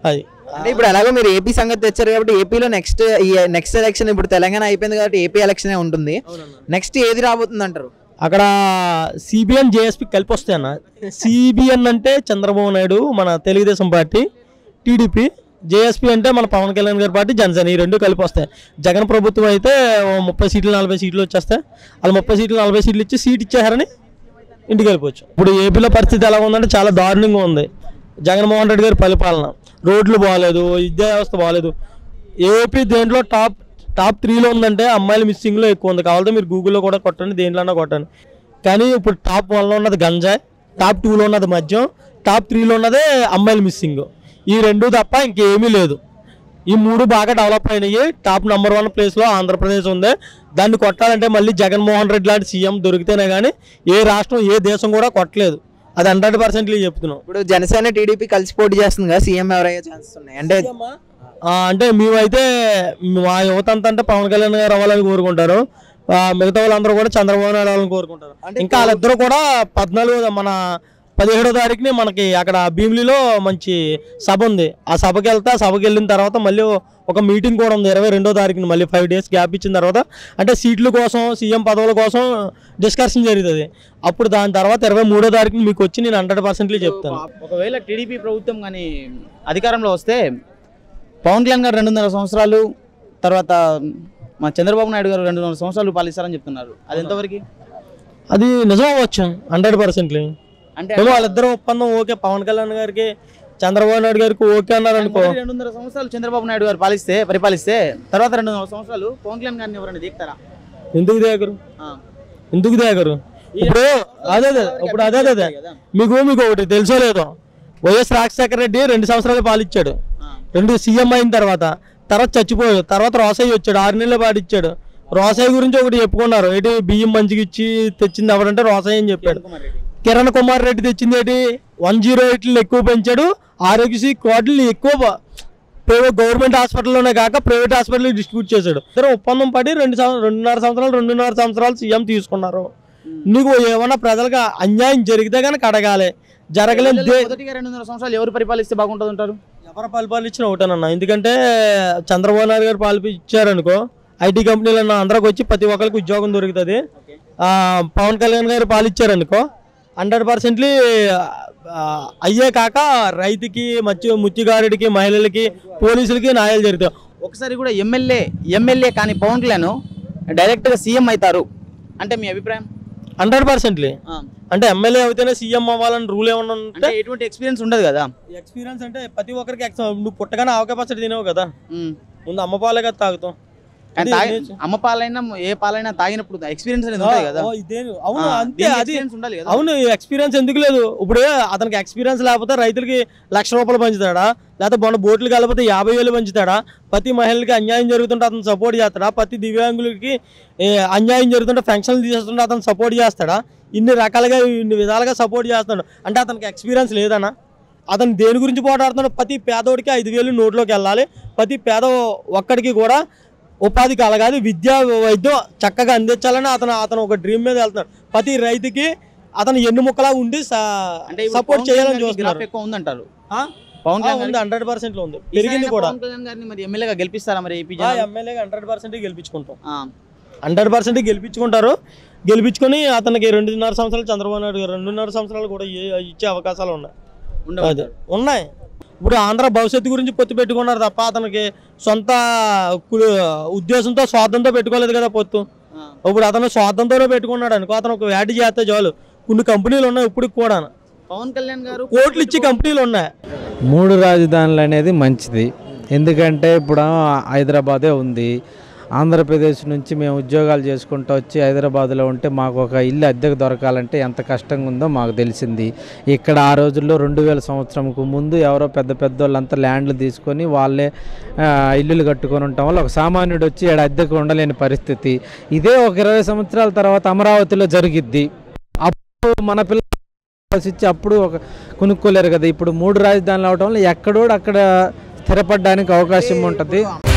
అది అంటే ఇప్పుడు ఎలాగో మీరు ఏపీ సంగతి తెచ్చారు కాబట్టి ఏపీలో నెక్స్ట్ ఈ నెక్స్ట్ ఎలక్షన్ ఇప్పుడు తెలంగాణ అయిపోయింది కాబట్టి ఏపీ ఎలక్షన్ ఉంటుంది నెక్స్ట్ ఏది రాబోతుంది అంటారు అక్కడ సిబిఎన్ జేఎస్పీ కలిపి వస్తాయి అన్న సిబిఎన్ అంటే చంద్రబాబు నాయుడు మన తెలుగుదేశం పార్టీ టీడీపీ జేఎస్పీ అంటే మన పవన్ కళ్యాణ్ గారి పార్టీ జనసేన ఈ రెండు కలిపి వస్తాయి జగన్ ప్రభుత్వం అయితే ఓ ముప్పై సీట్లు నలభై సీట్లు వచ్చేస్తాయి వాళ్ళు ముప్పై సీట్లు నలభై సీట్లు ఇచ్చి సీట్ ఇచ్చేసారని ఇంటికి వెళ్ళిపోవచ్చు ఇప్పుడు ఏపీలో పరిస్థితి ఎలా ఉందంటే చాలా దారుణంగా ఉంది జగన్మోహన్ రెడ్డి గారి పరిపాలన రోడ్లు బాగాలేదు విద్యా వ్యవస్థ బాగాలేదు ఏపీ దేంట్లో టాప్ టాప్ త్రీలో ఉందంటే అమ్మాయిలు మిస్సింగ్లో ఎక్కువ ఉంది కావాలంటే మీరు గూగుల్లో కూడా కొట్టండి దేంట్లోనే కొట్టండి కానీ ఇప్పుడు టాప్ వన్లో ఉన్నది గంజాయి టాప్ టూలో ఉన్నది మద్యం టాప్ త్రీలో ఉన్నదే అమ్మాయిలు మిస్సింగ్ ఈ రెండు తప్ప ఇంకేమీ లేదు ఈ మూడు బాగా డెవలప్ అయినాయి టాప్ నెంబర్ వన్ ప్లేస్లో ఆంధ్రప్రదేశ్ ఉంది దాన్ని కొట్టాలంటే మళ్ళీ జగన్మోహన్ రెడ్డి లాంటి సీఎం దొరికితేనే కానీ ఏ రాష్ట్రం ఏ దేశం కూడా కొట్టలేదు అది హండ్రెడ్ పర్సెంట్లీ చెప్తున్నాం ఇప్పుడు జనసేన టీడీపీ కలిసి పోటీ చేస్తుంది కదా సీఎం ఎవరయ్యే ఛాన్సెస్ ఉన్నాయి అంటే ఆ, అంటే మేమైతే మా యువత అంతా అంటే పవన్ కళ్యాణ్ గారు అవ్వాలని కోరుకుంటారు ఆ, మిగతా వాళ్ళందరూ కూడా చంద్రబాబు నాయుడు అవ్వాలని కోరుకుంటారు అంటే ఇంకా వాళ్ళిద్దరూ కూడా పద్నాలుగు మన పదిహేడో తారీఖుని మనకి అక్కడ భీమిలిలో మంచి సభ ఉంది ఆ సభకి వెళ్తే ఆ సభకి వెళ్ళిన తర్వాత మళ్ళీ ఒక మీటింగ్ కూడా ఉంది ఇరవై రెండో తారీఖున మళ్ళీ ఫైవ్ డేస్ గ్యాప్ ఇచ్చిన తర్వాత అంటే సీట్ల కోసం సీఎం పదవుల కోసం డిస్కషన్ జరుగుతుంది అప్పుడు దాని తర్వాత ఇరవై మూడో తారీఖున మీకు వచ్చి నేను హండ్రెడ్ పర్సెంట్లీ చెప్తాను ఒకవేళ టీడీపీ ప్రభుత్వం కానీ అధికారంలో వస్తే పవన్ కళ్యాణ్ గారు రెండున్నర సంవత్సరాలు తర్వాత మా చంద్రబాబు నాయుడు గారు రెండున్నర సంవత్సరాలు పాలిస్తారని చెప్తున్నారు అది ఎంతవరకు అది నిజం అవ్వచ్చు హండ్రెడ్ పర్సెంట్లీ అంటే ఏమో వాళ్ళిద్దరు ఒప్పందం ఓకే పవన్ కళ్యాణ్ గారికి చంద్రబాబు నాయుడు గారికి ఓకే అన్నారు అనుకో మొదటి రెండున్నర సంవత్సరాలు చంద్రబాబు నాయుడు గారు పాలిస్తే పరిపాలిస్తే తర్వాత రెండున్నర సంవత్సరాలు పవన్ కళ్యాణ్ గారిని ఎవరైనా దిగుతారా ఎందుకు దేగరు ఎందుకు దేగరు ఇప్పుడు అదే అదే ఇప్పుడు అదే అదే అదే మీకు మీకు ఒకటి తెలుసో లేదో వైఎస్ రాజశేఖర రెడ్డి రెండు సంవత్సరాలు పాలిచ్చాడు రెండు సీఎం అయిన తర్వాత తర్వాత చచ్చిపోయాడు తర్వాత రోసయ్య వచ్చాడు ఆరు నెలలు పాటిచ్చాడు రోసయ్య గురించి ఒకటి చెప్పుకున్నారు ఏంటి బియ్యం మంచిగా ఇచ్చి తెచ్చింది ఎవరంటే రోసయ్య అని చెప్పాడు కిరణ్ కుమార్ రెడ్డి తెచ్చింది ఏంటి వన్ జీరో ఎయిట్లు ఎక్కువ పెంచాడు ఆరోగ్యశ్రీ కోట్లు ఎక్కువ ప- ప్రైవేట్ గవర్నమెంట్ హాస్పిటల్లోనే కాక ప్రైవేట్ హాస్పిటల్ డిస్ట్రిబ్యూట్ చేశాడు ఇద్దరు ఒప్పందం పడి రెండు సంవ- రెండున్నర సంవత్సరాలు రెండున్నర సంవత్సరాలు సీఎం తీసుకున్నారు నీకు ఏమన్నా ప్రజలకు అన్యాయం జరిగితే కనుక అడగాలి జరగలేదు దే- మొదటిగా రెండున్నర సంవత్సరాలు ఎవరు పరిపాలిస్తే బాగుంటుంది అంటారు ఎవరు పరిపాలించిన ఒకటేనన్నా ఎందుకంటే చంద్రబాబు నాయుడు గారు పాలిపి ఇచ్చారనుకో ఐటీ కంపెనీలు అన్న అందరికి వచ్చి ప్రతి ఒక్కరికి ఉద్యోగం దొరుకుతుంది ఆ, పవన్ కళ్యాణ్ గారు పాలిచ్చారనుకో హండ్రెడ్ పర్సెంట్లీ అయ్యే కాక రైతుకి మత్స్య ముత్తిగారుడికి మహిళలకి పోలీసులకి న్యాయాలు జరుగుతాయి ఒకసారి కూడా ఎమ్మెల్యే ఎమ్మెల్యే కానీ పవన్ కళ్యాణ్ డైరెక్ట్గా సీఎం అవుతారు అంటే మీ అభిప్రాయం హండ్రెడ్ పర్సెంట్లీ ఆ. అంటే ఎమ్మెల్యే అయితేనే సీఎం అవ్వాలని రూల్ ఏమన్నా అంటే ఉంటే ఎటువంటి ఎక్స్పీరియన్స్ ఉండదు కదా ఎక్స్పీరియన్స్ అంటే ప్రతి ఒక్కరికి ex- నువ్వు పుట్టగానే ఆవకాయ పచ్చడి తినేవు కదా ఉమ్. ముందు అమ్మ పాలే కదా తాగుతాం కానీ ఇది తాగి- నేర్చు- అమ్మ పాలైనా ఏ పాలైనా తాగినప్పుడు ఎక్స్పీరియన్స్ అనేది ఉంటుంది కదా ఓ, ఇదేను. అవును ఆ, అంతే దీనికి అది experience ఉండాలి కదా అవును ఎక్స్పీరియన్స్ ఎందుకు లేదు ఇప్పుడు అతనికి ఎక్స్పీరియన్స్ లేకపోతే రైతులకి లక్ష రూపాయలు పంచుతాడా లేకపోతే మొన్న బోట్లు కలిపితే యాభై వేలు పంచుతాడా ప్రతి మహిళలకి అన్యాయం జరుగుతుంటే అతను సపోర్ట్ చేస్తాడా ప్రతి దివ్యాంగులకి ఏ, అన్యాయం జరుగుతుంటే పెన్షన్లు తీసేస్తుంటే అతను సపోర్ట్ చేస్తాడా ఇన్ని రకాలుగా ఇన్ని విధాలుగా సపోర్ట్ చేస్తాడు అంటే అతనికి ఎక్స్పీరియన్స్ లేదనా అతను దేని గురించి పోరాడుతున్నాడు ప్రతి పేదోడికి ఐదు వేలు నోట్లోకి వెళ్ళాలి ప్రతి పేద ఒక్కడికి కూడా ఉపాధి కలగాలి విద్య వైద్యం చక్కగా అందించాలని అతను అతను ఒక డ్రీమ్ మీద వెళ్తున్నాడు ప్రతి రైతుకి అతను ఎన్ని ముక్కలా ఉండి అంటే ఇప్పుడు సపోర్ట్ పవన్ చేయాలని కళ్యాణ్ గారికి చూస్తున్నారు గ్రాఫ్ ఎక్కువ ఉందంటారు ఆ? పవన్ ఆ, కళ్యాణ్ ఉంది గారికి హండ్రెడ్ పర్సెంట్ లో ఉంది ఈసారి పెరిగింది కూడా పవన్ కళ్యాణ్ గారిని మరి ఎమ్మెల్యేగా గెలిపిస్తారా మరి ఏపీ ఆ జనాలు? ఎమ్మెల్యేగా హండ్రెడ్ పర్సెంట్ గెలిపించుకుంటాం ఆ. హండ్రెడ్ పర్సెంట్ గెలిపించుకుంటారు గెలిపించుకొని అతనికి రెండున్నర సంవత్సరాలు చంద్రబాబు నాయుడు గారు రెండున్నర సంవత్సరాలు కూడా ఏ- ఇచ్చే అవకాశాలు ఉన్నాయి ఉండవు అదే ఉన్నాయి ఇప్పుడు ఆంధ్ర భవిష్యత్తు గురించి పొత్తు పెట్టుకున్నారు తప్ప అతనికి సొంత కు- ఉద్దేశంతో స్వార్థంతో పెట్టుకోలేదు కదా పొత్తు ఆ. ఇప్పుడు అతను స్వార్థంతోనే పెట్టుకున్నాడు అనుకో అతను ఒక వేట చేస్తే చాలు కొన్ని కంపెనీలు ఉన్నాయి ఇప్పుడు కూడా పవన్ కళ్యాణ్ గారు కోట్లు ఇచ్చి కంపెనీలు ఉన్నాయి మూడు రాజధానులు అనేది మంచిది ఎందుకంటే ఇప్పుడు హైదరాబాదే ఉంది ఆంధ్రప్రదేశ్ నుంచి మేము ఉద్యోగాలు చేసుకుంటూ వచ్చి హైదరాబాద్లో ఉంటే మాకు ఒక ఇల్లు అద్దెకు దొరకాలంటే ఎంత కష్టంగా ఉందో మాకు తెలిసింది ఇక్కడ ఆ రోజుల్లో రెండు వేల సంవత్సరంకు ముందు ఎవరో పెద్ద పెద్ద వాళ్ళంతా ల్యాండ్లు తీసుకొని వాళ్ళే ఆ, ఇల్లులు కట్టుకొని ఉండటం వల్ల ఒక సామాన్యుడు వచ్చి ఇక్కడ అద్దెకు ఉండలేని పరిస్థితి ఇదే ఒక ఇరవై సంవత్సరాల తర్వాత అమరావతిలో జరిగిద్ది అప్పుడు మన పిల్ల ఇచ్చి అప్పుడు ఒక కొనుక్కోలేరు కదా ఇప్పుడు మూడు రాజధానులు అవడం వల్ల ఎక్కడోడు అక్కడ స్థిరపడడానికి అవకాశం ఉంటుంది